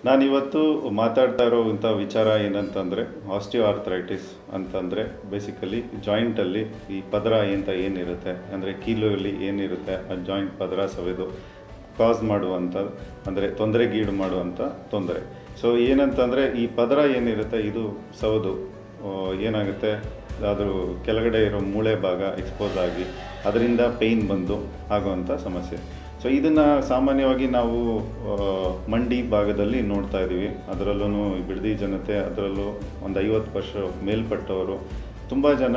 ನಾನಿವತ್ತು ಮಾತಾಡ್ತಾ ಇರೋವಂಥ ವಿಚಾರ ಏನಂತಂದರೆ ಆಸ್ಟಿಯೋ ಆರ್ಥರೈಟಿಸ್ ಅಂತಂದರೆ ಬೇಸಿಕಲಿ ಜಾಯಿಂಟಲ್ಲಿ ಈ ಪದರ ಅಂತ ಏನಿರುತ್ತೆ ಅಂದರೆ ಕೀಲುವಲ್ಲಿ ಏನಿರುತ್ತೆ ಆ ಜಾಯಿಂಟ್ ಪದರ ಸವೆದು ಕಾಸ್ ಮಾಡುವಂಥ ಅಂದರೆ ತೊಂದರೆಗೀಡು ಮಾಡುವಂಥ ತೊಂದರೆ ಸೊ ಏನಂತಂದರೆ ಈ ಪದರ ಏನಿರುತ್ತೆ ಇದು ಸವದು ಆ, ಏನಾಗುತ್ತೆ ಅದ್ರ ಕೆಳಗಡೆ ಇರೋ ಮೂಳೆ ಭಾಗ ಎಕ್ಸ್ಪೋಸ್ ಆಗಿ ಅದರಿಂದ ಪೇಯ್ನ್ ಬಂದು ಆಗುವಂಥ ಸಮಸ್ಯೆ ಸೊ ಇದನ್ನು ಸಾಮಾನ್ಯವಾಗಿ ನಾವು ಆ, ಮಂಡಿ ಭಾಗದಲ್ಲಿ ನೋಡ್ತಾ ಇದ್ದೀವಿ ಅದರಲ್ಲೂ ಬಿಡದಿ ಜನತೆ ಅದರಲ್ಲೂ ಒಂದು ಐವತ್ತು ವರ್ಷ ಮೇಲ್ಪಟ್ಟವರು ತುಂಬ ಜನ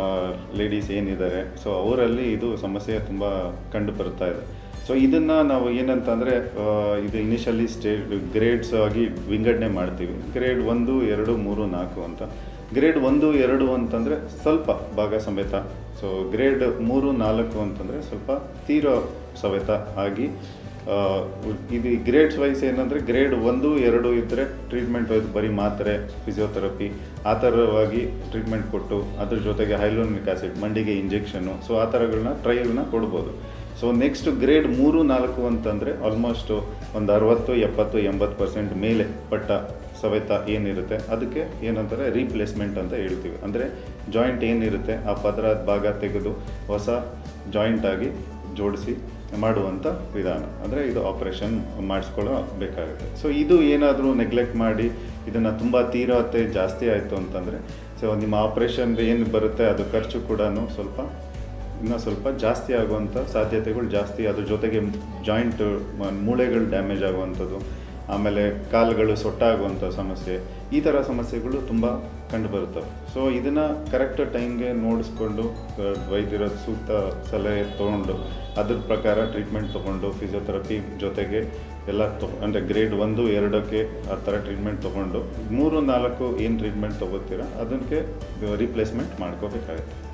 ಲೇಡೀಸ್ ಏನಿದ್ದಾರೆ ಸೊ ಅವರಲ್ಲಿ ಇದು ಸಮಸ್ಯೆ ತುಂಬ ಕಂಡು ಬರ್ತಾ ಇದೆ ಸೊ ಇದನ್ನು ನಾವು ಏನಂತಂದರೆ ಇದು ಇನಿಷಿಯಲಿ ಸ್ಟೇಟ್ ಗ್ರೇಡ್ಸ್ ಆಗಿ ವಿಂಗಡಣೆ ಮಾಡ್ತೀವಿ ಗ್ರೇಡ್ ಒಂದು ಎರಡು ಮೂರು ನಾಲ್ಕು ಅಂತ ಗ್ರೇಡ್ ಒಂದು ಎರಡು ಅಂತಂದರೆ ಸ್ವಲ್ಪ ಭಾಗ ಸಮೇತ ಸೊ ಗ್ರೇಡ್ ಮೂರು ನಾಲ್ಕು ಅಂತಂದರೆ ಸ್ವಲ್ಪ ತೀರೋ ಸಮೇತ ಆಗಿ ಆ, ಇದು ಗ್ರೇಡ್ಸ್ ವೈಸ್ ಏನಂದರೆ ಗ್ರೇಡ್ ಒಂದು ಎರಡು ಇದ್ದರೆ ಟ್ರೀಟ್ಮೆಂಟ್ ವೈಸ್ ಬರೀ ಮಾತ್ರೆ ಫಿಸಿಯೋಥೆರಪಿ ಆ ಥರವಾಗಿ ಟ್ರೀಟ್ಮೆಂಟ್ ಕೊಟ್ಟು ಅದ್ರ ಜೊತೆಗೆ ಹೈಲೋನಿಕ್ ಆಸಿಡ್ ಮಂಡಿಗೆ ಇಂಜೆಕ್ಷನ್ನು ಸೊ ಆ ಥರಗಳನ್ನ ಟ್ರೈಗಳನ್ನ ಕೊಡ್ಬೋದು ಸೊ ನೆಕ್ಸ್ಟ್ ಗ್ರೇಡ್ ಮೂರು ನಾಲ್ಕು ಅಂತಂದರೆ ಆಲ್ಮೋಸ್ಟ್ ಒಂದು ಅರವತ್ತು ಎಪ್ಪತ್ತು ಎಂಬತ್ತು ಪರ್ಸೆಂಟ್ ಮೇಲೆ ಪಟ್ಟ ಸವೆತ ಏನಿರುತ್ತೆ ಅದಕ್ಕೆ ಏನಂತಾರೆ ರೀಪ್ಲೇಸ್ಮೆಂಟ್ ಅಂತ ಹೇಳ್ತೀವಿ ಅಂದರೆ ಜಾಯಿಂಟ್ ಏನಿರುತ್ತೆ ಆ ಪದರದ ಭಾಗ ತೆಗೆದು ಹೊಸ ಜಾಯಿಂಟ್ ಆಗಿ ಜೋಡಿಸಿ ಮಾಡುವಂಥ ವಿಧಾನ ಅಂದರೆ ಇದು ಆಪ್ರೇಷನ್ ಮಾಡಿಸ್ಕೊಳ್ಳೋ ಬೇಕಾಗುತ್ತೆ ಸೊ ಇದು ಏನಾದರೂ ನೆಗ್ಲೆಕ್ಟ್ ಮಾಡಿ ಇದನ್ನು ತುಂಬ ತೀವ್ರತೆ ಜಾಸ್ತಿ ಆಯಿತು ಅಂತಂದರೆ ಸೊ ನಿಮ್ಮ ಆಪ್ರೇಷನ್ಗೆ ಏನು ಬರುತ್ತೆ ಅದು ಖರ್ಚು ಕೂಡ ಸ್ವಲ್ಪ ಇನ್ನೂ ಸ್ವಲ್ಪ ಜಾಸ್ತಿ ಆಗುವಂಥ ಸಾಧ್ಯತೆಗಳು ಜಾಸ್ತಿ ಅದ್ರ ಜೊತೆಗೆ ಜಾಯಿಂಟ್ ಮೂಳೆಗಳು ಡ್ಯಾಮೇಜ್ ಆಗುವಂಥದ್ದು ಆಮೇಲೆ ಕಾಲುಗಳು ಸೊಟ್ಟಾಗುವಂಥ ಸಮಸ್ಯೆ ಈ ಥರ ಸಮಸ್ಯೆಗಳು ತುಂಬ ಕಂಡುಬರುತ್ತವೆ ಸೊ ಇದನ್ನು ಕರೆಕ್ಟ್ ಟೈಮ್ಗೆ ನೋಡಿಸ್ಕೊಂಡು ಆ, ವೈದ್ಯರ ಸೂಕ್ತ ಸಲಹೆ ತೊಗೊಂಡು ಅದ್ರ ಪ್ರಕಾರ ಟ್ರೀಟ್ಮೆಂಟ್ ತೊಗೊಂಡು ಫಿಸಿಯೋಥೆರಪಿ ಜೊತೆಗೆ ಎಲ್ಲ ತೊ ಅಂದರೆ ಗ್ರೇಡ್ ಒಂದು ಎರಡಕ್ಕೆ ಆ ಥರ ಟ್ರೀಟ್ಮೆಂಟ್ ತೊಗೊಂಡು ಮೂರು ನಾಲ್ಕು ಏನು ಟ್ರೀಟ್ಮೆಂಟ್ ತೊಗೋತೀರ ಅದಕ್ಕೆ ರಿಪ್ಲೇಸ್ಮೆಂಟ್ ಮಾಡ್ಕೋಬೇಕಾಗುತ್ತೆ